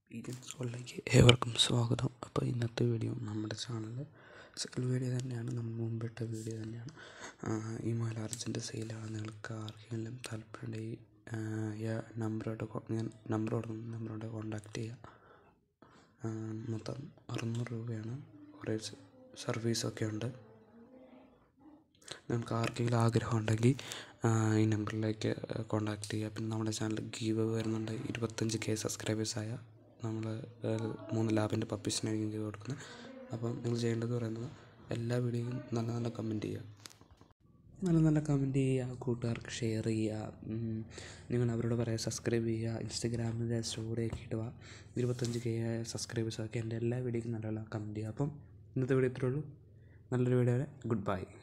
ബീഗൻസ് വേൾഡിലേക്ക് ഏവർക്കും സ്വാഗതം അപ്പോൾ ഇന്നത്തെ വീഡിയോ നമ്മുടെ ചാനലിൽ സെയിൽ വീഡിയോ തന്നെയാണ് നമ്മൾ മുമ്പിട്ട വീഡിയോ തന്നെയാണ് ഈ മലാർജിൻ്റെ സെയിലാണ് നിങ്ങൾക്ക് ആർക്കെങ്കിലും താല്പര്യമുണ്ടെങ്കിൽ ഈ നമ്പറോട്ട് ഞാൻ നമ്പർ കൊടുക്കുന്ന നമ്പറോട്ട് കോൺടാക്റ്റ് ചെയ്യുക മൊത്തം അറുന്നൂറ് രൂപയാണ് കുറേ സർവീസൊക്കെ ഉണ്ട് നിങ്ങൾക്ക് ആർക്കെങ്കിലും ആഗ്രഹം ഉണ്ടെങ്കിൽ ഈ നമ്പറിലേക്ക് കോൺടാക്റ്റ് ചെയ്യുക പിന്നെ നമ്മുടെ ചാനൽ ഗീവ് വരുന്നുണ്ട് ഇരുപത്തഞ്ച് കെ സബ്സ്ക്രൈബേഴ്സായ നമ്മൾ മൂന്ന് ലാബിൻ്റെ പപ്പീസിനായിരിക്കും ചെയ്ത് കൊടുക്കുന്നത് അപ്പം നിങ്ങൾ ചെയ്യേണ്ടത് പറയുന്നത് എല്ലാ വീഡിയോയും നല്ല നല്ല കമൻറ്റ് ചെയ്യുക നല്ല നല്ല കമൻറ്റ് ചെയ്യുക കൂട്ടുകാർക്ക് ഷെയർ ചെയ്യുക നിങ്ങൾ അവരോട് പറയുക സബ്സ്ക്രൈബ് ചെയ്യുക ഇൻസ്റ്റഗ്രാമിൽ സ്റ്റോറിയൊക്കെ ഇടുക ഇരുപത്തഞ്ച് കെ സബ്സ്ക്രൈബേഴ്സൊക്കെ എൻ്റെ എല്ലാ വീഡിയോയ്ക്കും നല്ല നല്ല കമൻറ്റ് ചെയ്യുക അപ്പം ഇന്നത്തെ വീഡിയോ ഇത്രേ ഉള്ളൂ നല്ലൊരു വീഡിയോ വരെ ഗുഡ് ബൈ